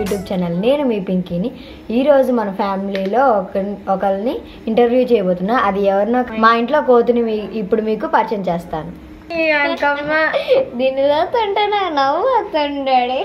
YouTube channel నేను మీ పింకీని ఈరోజు మన ఫ్యామిలీలో ఒక ఒకరిని ఇంటర్వ్యూ చేయబోతున్నా అది ఎవరినో మా ఇంట్లో కోతిని మీ ఇప్పుడు మీకు పరిచయం చేస్తాను దీన్ని చదువుతుంటే నాకు నవ్వు వస్తుండాడే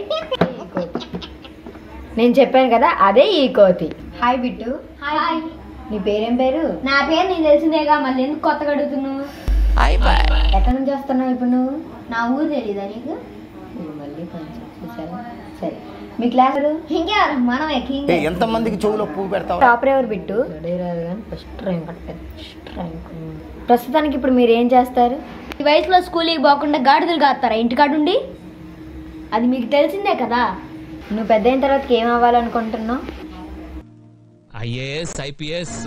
నేను చెప్పాను కదా అదే ఈ కోతి హాయ్ బిట్టు హాయ్ నీ పేరేం పేరు నా పేరు నీకు తెలిసిందేగా మళ్ళీ ఎందుకు కొత్తగా అడుగుతున్నావు ఎక్కడి నుంచి వస్తున్నావు ఇప్పుడు నువ్వు నా ఊరు తెలీదా నీకు ఇది మళ్ళీ కొంచెం చూసావా? సరే మీ క్లాస్ ఇంకెవరు మనం కింగ్ ఏ, ఎంతమందికి చెవులో పువ్వు పెడతావు టాపర్ ఎవరు Bittu first rank first rank ప్రస్తుతానికి ఇప్పుడు మీరు ఏం చేస్తారు ఈ వయసులో స్కూల్కి పోకుండా గాడిదలు కాస్తారా ఇంటికాడ ఉండి అది మీకు తెలిసిందే కదా నువ్వు పెద్ద అయిన తర్వాత ఏం అవ్వాలనుకుంటున్నావు ఐఏఎస్ ఐపీఎస్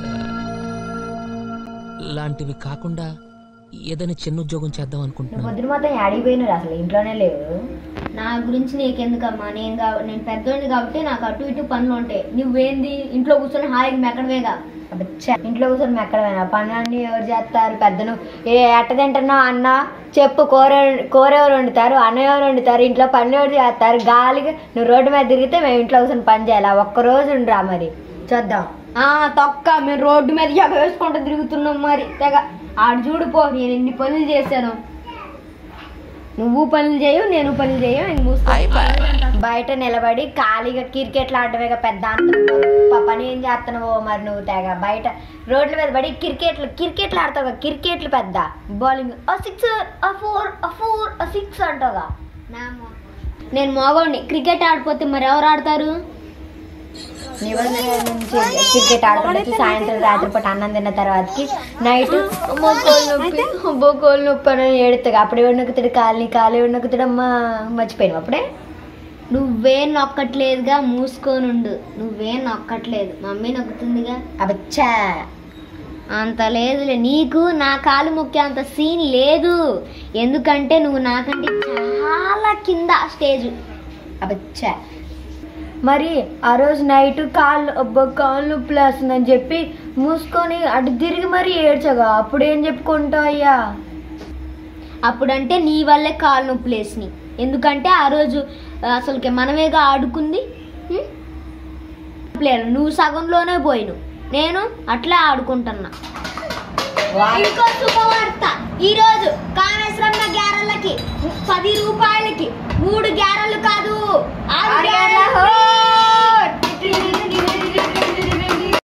లాంటివి కాకుండా ఏదైనా చిన్న ఉద్యోగం చేద్దాం నువ్వు అనుకుంటున్నాను పొద్దున మొత్తం యాడిపోయినారు అసలు ఇంట్లోనే లేవు నా గురించి నీకెందుకమ్మా నేను కా- నేను పెద్దోడిని కాబట్టి నాకు అటు ఇటు పనులు ఉంటాయి నువ్వేంది ఇంట్లో కూర్చొని హాయిగా మెక్కడమేగా అబ్బచ్చా, ఇంట్లో కూర్చొని మెక్కడమేనా పనులన్నీ ఎవరు చేస్తారు పెద్దను ఏ ఎట్ట తింటున్నావు అన్న చెప్పు కూర కూర ఎవరు వండుతారు అన్న ఎవరు వండుతారు ఇంట్లో పనులు ఎవరు చేస్తారు గాలిగా నువ్వు రోడ్డు మీద తిరిగితే మేము ఇంట్లో కూర్చొని పని చేయాలి ఒక్క రోజు ఉండరా మరి చూద్దాం ఆ తొక్క మేము రోడ్డు మీద ఎగ వేసుకుంటూ తిరుగుతున్నాం మరి తెగ ఆడు చూడు పో నేను ఎన్ని పనులు చేశాను నువ్వు పనులు చేయవు నేను పనులు చేయవు ఇంక మూసుకో. బయట నిలబడి ఖాళీగా క్రికెట్లు ఆడటమేగా పెద్ద అంత ప- పని ఏం చేస్తున్నావో మరి నువ్వు తెగ బయట రోడ్ల మీద పడి క్రికెట్లు క్రికెట్లు ఆడతావుగా క్రికెట్లు పెద్ద bowling six four four six అంటావుగా నేను మోగోండి క్రికెట్ ఆడిపోతే మరి ఎవరు ఆడతారు నిబంధన నుంచి క్రికెట్ ఆడుకుంటూ సాయంత్రం రాత్రి పూట అన్నం తిన్న తర్వాతకి నైట్ కోళ్ళు నొప్పి అబ్బో కోళ్ళు నొప్పి అని ఏడుతుంది అప్పుడు ఎవరు నొక్కుతాడు కాలి కాలు ఎవరు నొక్కుతాడు అమ్మా మర్చిపోయాను అప్పుడే నువ్వేం నొక్కట్లేదుగా మూసుకోనుండు నువ్వేం నొక్కట్లేదు మమ్మీ నొక్కుతుందిగా అబచ్చా అంత లేదులే నీకు నా కాలు మొక్కే అంత సీన్ లేదు ఎందుకంటే నువ్వు నాకంటే చాలా కింద స్టేజ్ అబచ్చా మరి ఆ రోజు నైట్ కాళ్ళు అబ్బా కాళ్ళు నొప్పి లేస్తుందని చెప్పి మూసుకొని అటు తిరిగి మరి ఏడ్చగా అప్పుడు ఏం చెప్పుకుంటావు అయ్యా అప్పుడంటే నీ వల్లే కాలు నొప్పులు వేసినాయి ఎందుకంటే ఆ రోజు అసలుకి మనమేగా ఆడుకుంది హ్మ్? లేదు నువ్వు సగంలోనే పోయిను నేను అట్లా ఆడుకుంటున్నా ఇంకో శుభవార్త ఈ రోజు కామేశ్వరమ్మ గ్యార